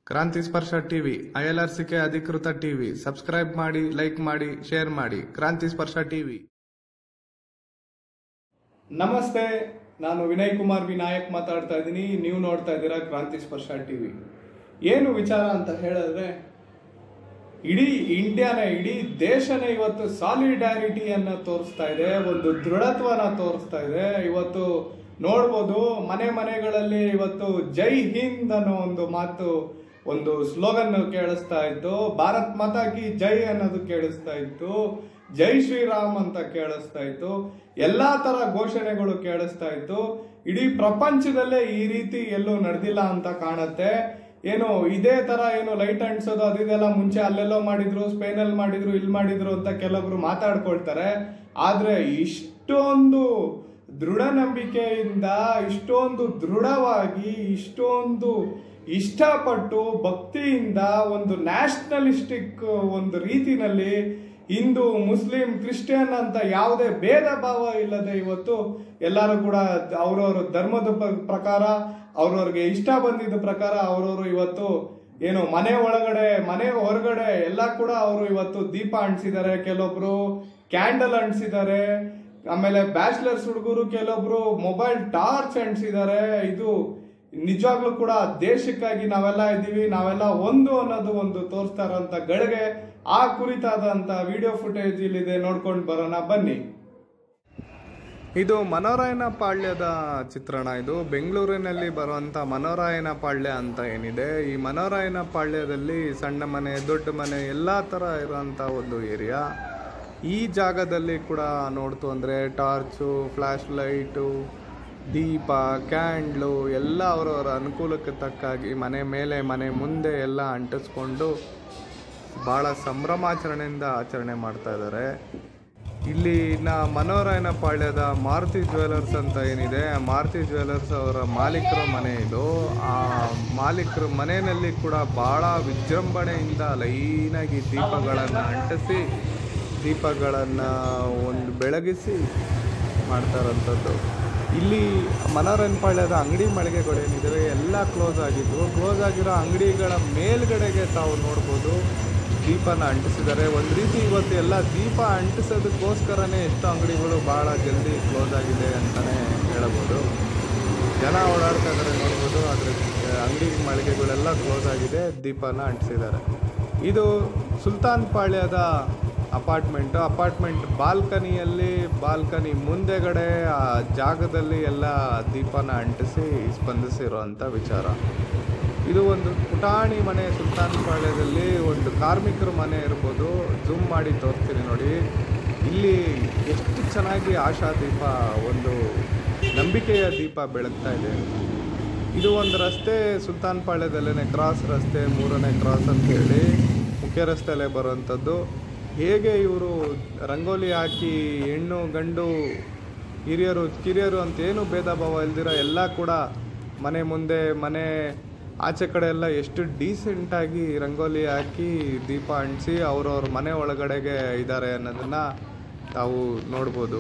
ಕ್ರಾಂತಿ ಸ್ಪರ್ಶ ಟಿವಿ ಐಎಲ್ಆರ್ಸಿಕೆ ಅಧಿಕೃತ ಟಿವಿ ಸಬ್ಸ್ಕ್ರೈಬ್ ಮಾಡಿ ಲೈಕ್ ಮಾಡಿ ಶೇರ್ ಮಾಡಿ ಕ್ರಾಂತಿ ಸ್ಪರ್ಶ ಟಿವಿ ನಮಸ್ತೆ ನಾನು ವಿನಯ್ ಕುಮಾರ್ ವಿ ನಾಯಕ್ ಮಾತಾಡ್ತಾ ಇದ್ದೀನಿ ನೀವು ನೋಡ್ತಾ ಇದ್ದೀರಾ ಕ್ರಾಂತಿ ಸ್ಪರ್ಶ ಟಿವಿ ಏನು ವಿಚಾರ ಅಂತ ಹೇಳಿದ್ರೆ ಇಡೀ ಇಂಡಿಯಾನೇ ಇಡೀ ದೇಶನೇ ಇವತ್ತು ಸಾಲಿಡ್ಯಾರಿಟಿಯನ್ನ ತೋರಿಸ್ತಾ ಇದೆ ಒಂದು ದೃಢತ್ವನ ತೋರಿಸ್ತಾ ಇದೆ ಇವತ್ತು ನೋಡ್ಬೋದು ಮನೆ ಮನೆಗಳಲ್ಲಿ ಇವತ್ತು ಜೈ ಹಿಂದ್ ಅನ್ನೋ ಒಂದು ಮಾತು ಒಂದು ಸ್ಲೋಗನ್ ಕೇಳಿಸ್ತಾ ಇತ್ತು ಭಾರತ್ ಮಾತಾ ಕಿ ಜೈ ಅನ್ನೋದು ಕೇಳಿಸ್ತಾ ಇತ್ತು ಜೈ ಶ್ರೀರಾಮ್ ಅಂತ ಕೇಳಿಸ್ತಾ ಇತ್ತು ಎಲ್ಲಾ ತರ ಘೋಷಣೆಗಳು ಕೇಳಿಸ್ತಾ ಇತ್ತು ಇಡೀ ಪ್ರಪಂಚದಲ್ಲೇ ಈ ರೀತಿ ಎಲ್ಲೂ ನಡೆದಿಲ್ಲ ಅಂತ ಕಾಣತ್ತೆ ಏನು ಇದೇ ತರ ಏನು ಲೈಟ್ ಅಂಟಿಸೋದು ಅದಿದೆಲ್ಲ ಮುಂಚೆ ಅಲ್ಲೆಲ್ಲೋ ಮಾಡಿದ್ರು ಸ್ಪೇನ್ ಅಲ್ಲಿ ಮಾಡಿದ್ರು ಇಲ್ಲಿ ಮಾಡಿದ್ರು ಅಂತ ಕೆಲವೊಬ್ರು ಮಾತಾಡ್ಕೊಳ್ತಾರೆ ಆದ್ರೆ ಇಷ್ಟೊಂದು ದೃಢ ನಂಬಿಕೆಯಿಂದ ಇಷ್ಟೊಂದು ದೃಢವಾಗಿ ಇಷ್ಟೊಂದು ಇಷ್ಟಪಟ್ಟು ಭಕ್ತಿಯಿಂದ ಒಂದು ನ್ಯಾಷನಲಿಸ್ಟಿಕ್ ಒಂದು ರೀತಿನಲ್ಲಿ ಹಿಂದೂ ಮುಸ್ಲಿಂ ಕ್ರಿಶ್ಚಿಯನ್ ಅಂತ ಯಾವುದೇ ಭೇದ ಭಾವ ಇಲ್ಲದೆ ಇವತ್ತು ಎಲ್ಲರೂ ಕೂಡ ಅವ್ರವ್ರ ಧರ್ಮದ ಪ- ಪ್ರಕಾರ ಅವ್ರವ್ರಿಗೆ ಇಷ್ಟ ಬಂದಿದ್ದ ಪ್ರಕಾರ ಅವ್ರವ್ರು ಇವತ್ತು ಏನು ಮನೆ ಒಳಗಡೆ ಮನೆ ಹೊರಗಡೆ ಎಲ್ಲ ಕೂಡ ಅವರು ಇವತ್ತು ದೀಪ ಅಂಟಿಸಿದ್ದಾರೆ ಕೆಲವೊಬ್ರು ಕ್ಯಾಂಡಲ್ ಅಂಟಿಸಿದ್ದಾರೆ ಆಮೇಲೆ ಬ್ಯಾಚುಲರ್ಸ್ ಹುಡುಗರು ಕೆಲವೊಬ್ರು ಮೊಬೈಲ್ ಟಾರ್ಚ್ ಅಂಟಿಸಿದ್ದಾರೆ ಇದು ನಿಜವಾಗ್ಲೂ ಕೂಡ ದೇಶಕ್ಕಾಗಿ ನಾವೆಲ್ಲ ಇದ್ದೀವಿ ನಾವೆಲ್ಲ ಒಂದು ಅನ್ನೋದು ಒಂದು ತೋರಿಸ್ತಾ ಇರೋಂಥ ಗಳಿಗೆ ಆ ಕುರಿತಾದಂತ ವಿಡಿಯೋ ಫುಟೇಜ್ ಇಲ್ಲಿದೆ ನೋಡ್ಕೊಂಡು ಬರೋಣ ಬನ್ನಿ ಇದು ಮನೋರಾಯನ ಪಾಳ್ಯದ ಚಿತ್ರಣ ಇದು ಬೆಂಗಳೂರಿನಲ್ಲಿ ಬರುವಂತ ಮನೋರಾಯನ ಪಾಳ್ಯ ಅಂತ ಏನಿದೆ ಈ ಮನೋರಾಯನ ಪಾಳ್ಯದಲ್ಲಿ ಸಣ್ಣ ಮನೆ ದೊಡ್ಡ ಮನೆ ಎಲ್ಲ ಥರ ಇರುವಂಥ ಒಂದು ಏರಿಯಾ ಈ ಜಾಗದಲ್ಲಿ ಕೂಡ ನೋಡ್ತು ಅಂದರೆ ಟಾರ್ಚು ಫ್ಲ್ಯಾಶ್ ಲೈಟು ದೀಪ ಕ್ಯಾಂಡ್ಲು ಎಲ್ಲ ಅವರವರ ಅನುಕೂಲಕ್ಕೆ ತಕ್ಕಾಗಿ ಮನೆ ಮೇಲೆ ಮನೆ ಮುಂದೆ ಎಲ್ಲ ಅಂಟಿಸ್ಕೊಂಡು ಭಾಳ ಸಂಭ್ರಮಾಚರಣೆಯಿಂದ ಆಚರಣೆ ಮಾಡ್ತಾ ಇದ್ದಾರೆ ಇಲ್ಲಿ ನ ಮನೋರಾಯನ ಪಾಳ್ಯದ ಮಾರುತಿ ಜ್ಯುವೆಲರ್ಸ್ ಅಂತ ಏನಿದೆ ಆ ಮಾರುತಿ ಜ್ಯುವೆಲರ್ಸ್ ಅವರ ಮಾಲೀಕರ ಮನೆ ಇದು ಆ ಮಾಲೀಕರ ಮನೆಯಲ್ಲಿ ಕೂಡ ಭಾಳ ವಿಜೃಂಭಣೆಯಿಂದ ಲೈನಾಗಿ ದೀಪಗಳನ್ನು ಅಂಟಿಸಿ ದೀಪಗಳನ್ನು ಒಂದು ಬೆಳಗಿಸಿ ಮಾಡ್ತಾ ಇರೋಂಥದ್ದು ಇಲ್ಲಿ ಮನೋರಂಜನ್ ಪಾಳ್ಯದ ಅಂಗಡಿ ಮಳಿಗೆಗಳೇನಿದ್ದಾವೆ ಎಲ್ಲ ಕ್ಲೋಸ್ ಆಗಿದ್ವು ಕ್ಲೋಸ್ ಆಗಿರೋ ಅಂಗಡಿಗಳ ಮೇಲ್ಗಡೆಗೆ ತಾವು ನೋಡ್ಬೋದು ದೀಪನ ಅಂಟಿಸಿದ್ದಾರೆ ಒಂದು ರೀತಿ ಇವತ್ತು ಎಲ್ಲ ದೀಪ ಅಂಟಿಸೋದಕ್ಕೋಸ್ಕರನೇ ಎಷ್ಟು ಅಂಗಡಿಗಳು ಭಾಳ ಜಲ್ದಿ ಕ್ಲೋಸ್ ಆಗಿದೆ ಅಂತಲೇ ಹೇಳಬಹುದು ಜನ ಓಡಾಡ್ತಾ ಇದ್ದಾರೆ ನೋಡ್ಬೋದು ಆದರೆ ಅಂಗಡಿ ಮಳಿಗೆಗಳೆಲ್ಲ ಕ್ಲೋಸ್ ಆಗಿದೆ ದೀಪನ ಅಂಟಿಸಿದ್ದಾರೆ ಇದು ಸುಲ್ತಾನ್ ಪಾಳ್ಯದ ಅಪಾರ್ಟ್ಮೆಂಟು ಅಪಾರ್ಟ್ಮೆಂಟ್ ಬಾಲ್ಕನಿಯಲ್ಲಿ ಬಾಲ್ಕನಿ ಮುಂದೆಗಡೆ ಆ ಜಾಗದಲ್ಲಿ ಎಲ್ಲ ದೀಪನ ಅಂಟಿಸಿ ಸ್ಪಂದಿಸಿರುವಂಥ ವಿಚಾರ ಇದು ಒಂದು ಪುಟಾಣಿ ಮನೆ ಸುಲ್ತಾನ್ ಪಾಳ್ಯದಲ್ಲಿ ಒಂದು ಕಾರ್ಮಿಕರ ಮನೆ ಇರ್ಬೋದು ಜೂಮ್ ಮಾಡಿ ತೋರಿಸ್ತೀನಿ ನೋಡಿ ಇಲ್ಲಿ ಎಷ್ಟು ಚೆನ್ನಾಗಿ ಆಶಾ ದೀಪ ಒಂದು ನಂಬಿಕೆಯ ದೀಪ ಬೆಳಗ್ತಾ ಇದೆ ಇದು ಒಂದು ರಸ್ತೆ ಸುಲ್ತಾನ್ ಪಾಳ್ಯದಲ್ಲೇ ಕ್ರಾಸ್ ರಸ್ತೆ ಮೂರನೇ ಕ್ರಾಸ್ ಅಂತ ಹೇಳಿ ಮುಖ್ಯ ರಸ್ತೆಯಲ್ಲೇ ಬರುವಂಥದ್ದು ಹೇಗೆ ಇವರು ರಂಗೋಲಿ ಹಾಕಿ ಹೆಣ್ಣು ಗಂಡು ಹಿರಿಯರು ಕಿರಿಯರು ಅಂತ ಏನು ಭೇದ ಭಾವ ಇಲ್ದಿರ ಎಲ್ಲ ಕೂಡ ಮನೆ ಮುಂದೆ ಮನೆ ಆಚೆ ಕಡೆ ಎಲ್ಲ ಎಷ್ಟು ಡೀಸೆಂಟಾಗಿ ರಂಗೋಲಿ ಹಾಕಿ ದೀಪ ಅಂಟಿಸಿ ಅವ್ರವ್ರ ಮನೆ ಒಳಗಡೆಗೆ ಇದ್ದಾರೆ ಅನ್ನೋದನ್ನ ತಾವು ನೋಡ್ಬೋದು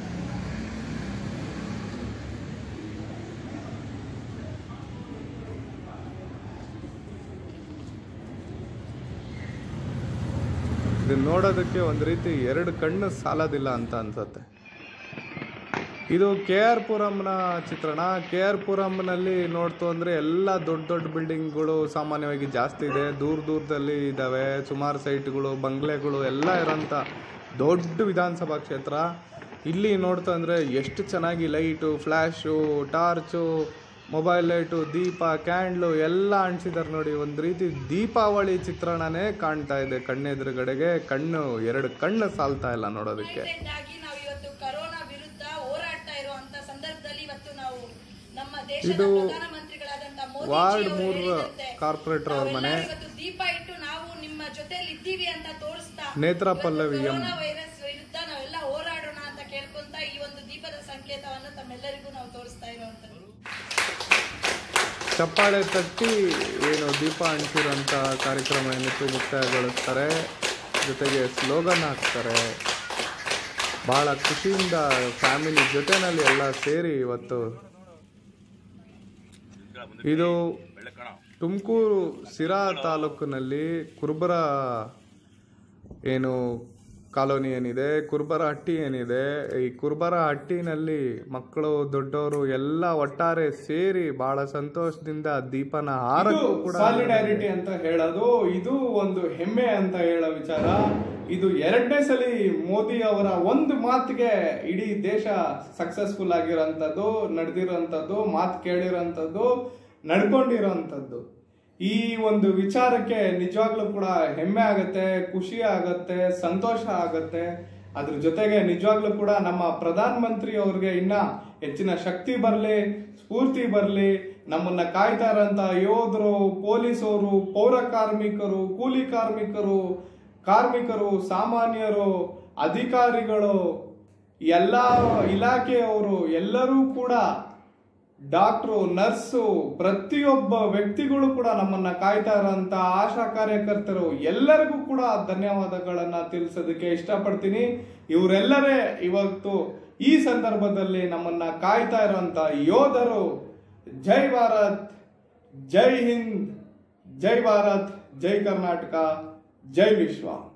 ಇದನ್ನ ನೋಡೋದಕ್ಕೆ ಒಂದು ರೀತಿ ಎರಡು ಕಣ್ಣು ಸಾಲದಿಲ್ಲ ಅಂತ ಅನ್ಸುತ್ತೆ ಇದು ಕೆ ಆರ್ ಪುರಂನ ಚಿತ್ರಣ ಕೆ ಆರ್ ಪುರಂನಲ್ಲಿ ನೋಡ್ತು ಅಂದರೆ ಎಲ್ಲ ದೊಡ್ಡ ದೊಡ್ಡ ಬಿಲ್ಡಿಂಗ್ಗಳು ಸಾಮಾನ್ಯವಾಗಿ ಜಾಸ್ತಿ ಇದೆ ದೂರ ದೂರದಲ್ಲಿ ಇದ್ದಾವೆ ಸುಮಾರು ಸೈಟ್ಗಳು ಬಂಗ್ಲೆಗಳು ಎಲ್ಲ ಇರೋಂಥ ದೊಡ್ಡ ವಿಧಾನಸಭಾ ಕ್ಷೇತ್ರ ಇಲ್ಲಿ ನೋಡ್ತು ಅಂದರೆ ಎಷ್ಟು ಚೆನ್ನಾಗಿ light flash torch mobile light ದೀಪ ಕ್ಯಾಂಡ್ಲು ಎಲ್ಲ ಅಂಟಿಸಿದ್ದಾರೆ ನೋಡಿ ಒಂದು ರೀತಿ ದೀಪಾವಳಿ ಚಿತ್ರಣನೇ ಕಾಣ್ತಾ ಇದೆ ಕಣ್ಣೆದುರುಗಡೆಗೆ ಕಣ್ಣು ಎರಡು ಕಣ್ಣು ಸಾಲ್ತಾ ಇಲ್ಲ ನೋಡೋದಕ್ಕೆ ಆಗಿ ನಾವು ಇವತ್ತು ಕರೋನಾ ವಿರುದ್ಧ ಹೋರಾಡ್ತಾ ಇರುವಂತ ಸಂದರ್ಭದಲ್ಲಿ ಇವತ್ತು ನಾವು ನಮ್ಮ ದೇಶದ ಇದು ಪ್ರಧಾನಮಂತ್ರಿಗಳಾದಂತ ಮೋದಿ ವಾರ್ಡ್ ಮೂರ್ ಕಾರ್ಪೊರೇಟರ್ ಅವ್ರ ಮನೆ ಇವತ್ತು ದೀಪ ಇಟ್ಟು ನಾವು ನಿಮ್ಮ ಜೊತೆಲಿ ಇದ್ದೀವಿ ಅಂತ ತೋರಿಸ್ತಾ ನೇತ್ರ ಪಲ್ಲವಿ ಎಂ ಕೊರೋನಾ ವೈರಸ್ ವಿರುದ್ಧ ನಾವೆಲ್ಲ ಹೋರಾಡೋಣ ಅಂತ ಕೇಳ್ಕೊಂತ ಈ ಒಂದು ದೀಪದ ಸಂಕೇತವನ್ನು ತಮ್ಮೆಲ್ಲರಿಗೂ ನಾವು ತೋರಿಸ್ತಾ ಇರುವಂತದ್ದು ಚಪ್ಪಾಳೆ ತಟ್ಟಿ ಏನು ದೀಪ ಅಂಟಿಸಿರೋಂಥ ಕಾರ್ಯಕ್ರಮ ಏನಿತ್ತು ಮುಕ್ತಾಯಗೊಳಿಸ್ತಾರೆ ಜೊತೆಗೆ ಸ್ಲೋಗನ್ ಹಾಕ್ತಾರೆ ಭಾಳ ಖುಷಿಯಿಂದ ಫ್ಯಾಮಿಲಿ ಜೊತೆನಲ್ಲಿ ಎಲ್ಲ ಸೇರಿ ಇವತ್ತು ಇದು ತುಮಕೂರು ಸಿರಾ ತಾಲೂಕಿನಲ್ಲಿ ಕುರುಬರ ಏನು ಕಾಲೋನಿ ಏನಿದೆ ಕುರುಬರ ಹಟ್ಟಿ ಏನಿದೆ ಈ ಕುರುಬರ ಹಟ್ಟಿನಲ್ಲಿ ಮಕ್ಕಳು ದೊಡ್ಡವರು ಎಲ್ಲ ಒಟ್ಟಾರೆ ಸೇರಿ ಬಹಳ ಸಂತೋಷದಿಂದ ದೀಪನ ಹಾರಕ್ಕೂ ಕೂಡ ಸಾಲಿಡಾರಿಟಿ ಅಂತ ಹೇಳೋದು ಇದು ಒಂದು ಹೆಮ್ಮೆ ಅಂತ ಹೇಳೋ ವಿಚಾರ ಇದು ಎರಡನೇ ಸಲಿ ಮೋದಿ ಅವರ ಒಂದು ಮಾತಿಗೆ ಇಡೀ ದೇಶ ಸಕ್ಸಸ್ಫುಲ್ ಆಗಿರೋಂಥದ್ದು ನಡೆದಿರೋಂಥದ್ದು ಮಾತು ಕೇಳಿರೋಂಥದ್ದು ನಡ್ಕೊಂಡಿರೋಂಥದ್ದು ಈ ಒಂದು ವಿಚಾರಕ್ಕೆ ನಿಜವಾಗ್ಲೂ ಕೂಡ ಹೆಮ್ಮೆ ಆಗತ್ತೆ ಖುಷಿ ಆಗತ್ತೆ ಸಂತೋಷ ಆಗತ್ತೆ ಅದ್ರ ಜೊತೆಗೆ ನಿಜವಾಗ್ಲೂ ಕೂಡ ನಮ್ಮ ಪ್ರಧಾನ ಮಂತ್ರಿ ಅವ್ರಿಗೆ ಇನ್ನ ಹೆಚ್ಚಿನ ಶಕ್ತಿ ಬರಲಿ ಸ್ಫೂರ್ತಿ ಬರಲಿ ನಮ್ಮನ್ನ ಕಾಯ್ತಾ ಇರೋಂಥ ಯೋಧರು ಪೊಲೀಸರು ಪೌರ ಕಾರ್ಮಿಕರು ಕೂಲಿ ಕಾರ್ಮಿಕರು ಕಾರ್ಮಿಕರು ಸಾಮಾನ್ಯರು ಅಧಿಕಾರಿಗಳು ಎಲ್ಲ ಇಲಾಖೆಯವರು ಎಲ್ಲರೂ ಕೂಡ ಡಾಕ್ಟ್ರು ನರ್ಸು ಪ್ರತಿಯೊಬ್ಬ ವ್ಯಕ್ತಿಗಳು ಕೂಡ ನಮ್ಮನ್ನ ಕಾಯ್ತಾ ಇರೋಂತ ಆಶಾ ಕಾರ್ಯಕರ್ತರು ಎಲ್ಲರಿಗೂ ಕೂಡ ಧನ್ಯವಾದಗಳನ್ನ ತಿಳಿಸೋದಕ್ಕೆ ಇಷ್ಟಪಡ್ತೀನಿ ಇವರೆಲ್ಲರೇ ಇವತ್ತು ಈ ಸಂದರ್ಭದಲ್ಲಿ ನಮ್ಮನ್ನ ಕಾಯ್ತಾ ಇರೋಂತ ಯೋಧರು ಜೈ ಭಾರತ್ ಜೈ ಹಿಂದ್ ಜೈ ಭಾರತ್ ಜೈ ಕರ್ನಾಟಕ ಜೈ ವಿಶ್ವ